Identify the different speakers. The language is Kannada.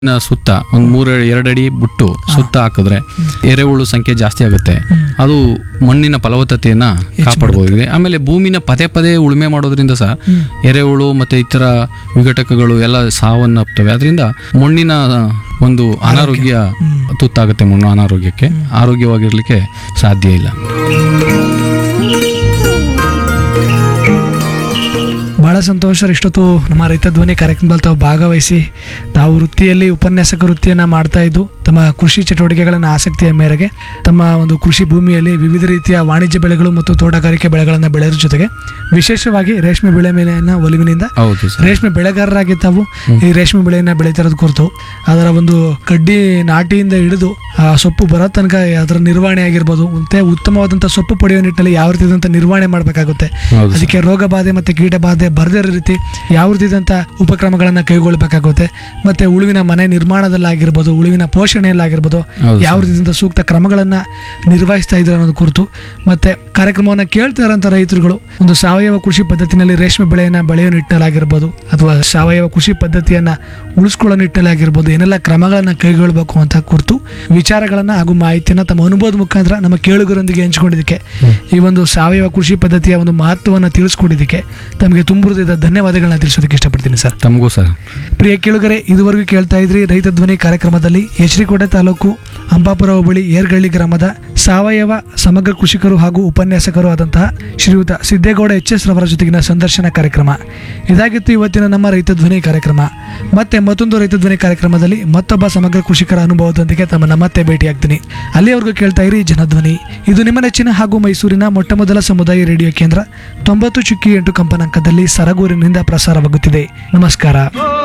Speaker 1: ನ ಸುತ್ತ ಒಂದ್ ಮೂರ ಎರಡು ಅಡಿ ಬಿಟ್ಟು ಸುತ್ತ ಹಾಕಿದ್ರೆ ಎರೆಹುಳು ಸಂಖ್ಯೆ ಜಾಸ್ತಿ ಆಗುತ್ತೆ ಅದು ಮಣ್ಣಿನ ಫಲವತ್ತತೆಯನ್ನ ಕಾಪಾಡಬಹುದಿದೆ ಆಮೇಲೆ ಭೂಮಿನ ಪದೇ ಪದೇ ಉಳುಮೆ ಮಾಡೋದ್ರಿಂದ ಸಹ ಎರೆಹುಳು ಮತ್ತೆ ಇತರ ವಿಘಟಕಗಳು ಎಲ್ಲ ಸಾವನ್ನಪ್ತವೆ ಅದರಿಂದ ಮಣ್ಣಿನ ಒಂದು ಅನಾರೋಗ್ಯ ತುತ್ತಾಗುತ್ತೆ ಮಣ್ಣು ಅನಾರೋಗ್ಯಕ್ಕೆ ಆರೋಗ್ಯವಾಗಿರ್ಲಿಕ್ಕೆ ಸಾಧ್ಯ ಇಲ್ಲ
Speaker 2: ಬಹಳ ಸಂತೋಷ ಸರ್ ಇಷ್ಟೊತ್ತು ನಮ್ಮ ರೈತ ಧ್ವನಿ ಕಾರ್ಯಕ್ರಮದಲ್ಲಿ ತಾವು ಭಾಗವಹಿಸಿ ತಾವು ವೃತ್ತಿಯಲ್ಲಿ ಉಪನ್ಯಾಸಕ ವೃತ್ತಿಯನ್ನು ಮಾಡ್ತಾ ಇದ್ದು ತಮ್ಮ ಕೃಷಿ ಚಟುವಟಿಕೆಗಳನ್ನು ಆಸಕ್ತಿಯ ಮೇರೆಗೆ ತಮ್ಮ ಒಂದು ಕೃಷಿ ಭೂಮಿಯಲ್ಲಿ ವಿವಿಧ ರೀತಿಯ ವಾಣಿಜ್ಯ ಬೆಳೆಗಳು ಮತ್ತು ತೋಟಗಾರಿಕೆ ಬೆಳೆಗಳನ್ನು ಬೆಳೆಯೋದ್ರ ಜೊತೆಗೆ ವಿಶೇಷವಾಗಿ ರೇಷ್ಮೆ ಬೆಳೆ ಮೇಲಿನ ಒಲಿವಿನಿಂದ
Speaker 1: ಹೌದು ಸರ್
Speaker 2: ರೇಷ್ಮೆ ಬೆಳೆಗಾರರಾಗಿ ತಾವು ಈ ರೇಷ್ಮೆ ಬೆಳೆಯನ್ನ ಬೆಳೀತಿರೋದು ಕುರಿತು ಅದರ ಒಂದು ಕಡ್ಡಿ ನಾಟಿಯಿಂದ ಹಿಡಿದು ಆ ಸೊಪ್ಪು ಬರೋ ತನಕ ಅದರ ನಿರ್ವಹಣೆ ಆಗಿರ್ಬೋದು ಮತ್ತೆ ಉತ್ತಮವಾದಂಥ ಸೊಪ್ಪು ಪಡೆಯುವ ನಿಟ್ಟಿನಲ್ಲಿ ಯಾವ ರೀತಿಯಾದಂಥ ನಿರ್ವಹಣೆ ಮಾಡಬೇಕಾಗುತ್ತೆ
Speaker 1: ಹೌದು ಸರ್.
Speaker 2: ಅದಕ್ಕೆ ರೋಗ ಬಾಧೆ ಮತ್ತೆ ಕೀಟ ಬಾಧೆ ಬರದೇ ಇರೋ ರೀತಿ ಯಾವ ರೀತಿಯಾದಂಥ ಉಪಕ್ರಮಗಳನ್ನು ಕೈಗೊಳ್ಳಬೇಕಾಗುತ್ತೆ ಮತ್ತೆ ಉಳುವಿನ ಮನೆ ನಿರ್ಮಾಣದಲ್ಲಾಗಿರ್ಬೋದು ಉಳುವಿನ ಪೋಷಣೆಯಲ್ಲಾಗಿರ್ಬೋದು
Speaker 1: ಹೌದು
Speaker 2: ಯಾವ ರೀತಿಯಿಂದ ಸೂಕ್ತ ಕ್ರಮಗಳನ್ನು ನಿರ್ವಹಿಸ್ತಾ ಇದ್ದಾರೆ ಅನ್ನೋದು ಕುರಿತು ಮತ್ತೆ ಕಾರ್ಯಕ್ರಮವನ್ನು ಕೇಳ್ತಾ ಇರೋಂಥ ರೈತರುಗಳು ಒಂದು ಸಾವಯವ ಕೃಷಿ ಪದ್ಧತಿನಲ್ಲಿ ರೇಷ್ಮೆ ಬೆಳೆಯನ್ನು ಬೆಳೆಯೋ ನಿಟ್ಟಿನಲ್ಲಾಗಿರ್ಬೋದು ಅಥವಾ ಸಾವಯವ ಕೃಷಿ ಪದ್ಧತಿಯನ್ನು ಉಳಿಸ್ಕೊಳ್ಳೋ ನಿಟ್ಟಿನಲ್ಲಾಗಿರ್ಬೋದು ಏನೆಲ್ಲ ಕ್ರಮಗಳನ್ನು ಕೈಗೊಳ್ಳಬೇಕು ಅಂತ ಕುರಿತು ವಿಚಾರಗಳನ್ನು ಹಾಗೂ ಮಾಹಿತಿಯನ್ನು ತಮ್ಮ ಅನುಭವದ ಮುಖಾಂತರ ನಮ್ಮ ಕೇಳುಗರೊಂದಿಗೆ ಹಂಚಿಕೊಂಡಿದ್ದಕ್ಕೆ ಈ ಒಂದು ಸಾವಯವ ಕೃಷಿ ಪದ್ಧತಿಯ ಒಂದು ಮಹತ್ವವನ್ನು ತಿಳಿಸ್ಕೊಟ್ಟಿದ್ದಕ್ಕೆ ತಮಗೆ ತುಂಬ ಹೃದಯದ ಧನ್ಯವಾದಗಳನ್ನ ತಿಳಿಸೋದಕ್ಕೆ ಇಷ್ಟಪಡ್ತೀನಿ ಸರ್
Speaker 1: ತಮಗೂ ಸರ್
Speaker 2: ಪ್ರಿಯ ಕೇಳುಗರೆ ಇದುವರೆಗೂ ಕೇಳ್ತಾ ಇದ್ರಿ ರೈತ ಧ್ವನಿ ಕಾರ್ಯಕ್ರಮದಲ್ಲಿ ಎಚ್ಡಿಕೋಟೆ ತಾಲೂಕು ಅಂಬಾಪುರ ಹೋಬಳಿ ಏರ್ಗಳ್ಳಿ ಗ್ರಾಮದ ಸಾವಯವ ಸಮಗ್ರ ಕೃಷಿಕರು ಹಾಗೂ ಉಪನ್ಯಾಸಕರು ಆದಂತಹ ಶ್ರೀಯುತ ಸಿದ್ದೇಗೌಡ ಎಚ್ ಎಸ್ ರವರ ಜೊತೆಗಿನ ಸಂದರ್ಶನ ಕಾರ್ಯಕ್ರಮ ಇದಾಗಿತ್ತು ಇವತ್ತಿನ ನಮ್ಮ ರೈತ ಧ್ವನಿ ಕಾರ್ಯಕ್ರಮ ಮತ್ತೆ ಮತ್ತೊಂದು ರೈತ ಧ್ವನಿ ಕಾರ್ಯಕ್ರಮದಲ್ಲಿ ಮತ್ತೊಬ್ಬ ಸಮಗ್ರ ಕೃಷಿಕರ ಅನುಭವದೊಂದಿಗೆ ತಮ್ಮನ್ನ ಮತ್ತೆ ಭೇಟಿಯಾಗ್ತೀನಿ ಅಲ್ಲಿಯವರೆಗೂ ಕೇಳ್ತಾ ಇರಿ ಜನಧ್ವನಿ ಇದು ನಿಮ್ಮ ನೆಚ್ಚಿನ ಹಾಗೂ ಮೈಸೂರಿನ ಮೊಟ್ಟ ಮೊದಲ ಸಮುದಾಯ ರೇಡಿಯೋ ಕೇಂದ್ರ ತೊಂಬತ್ತು ಚುಕ್ಕಿ ಎಂಟು ಕಂಪನಾಂಕದಲ್ಲಿ ಸರಗೂರಿನಿಂದ ಪ್ರಸಾರವಾಗುತ್ತಿದೆ ನಮಸ್ಕಾರ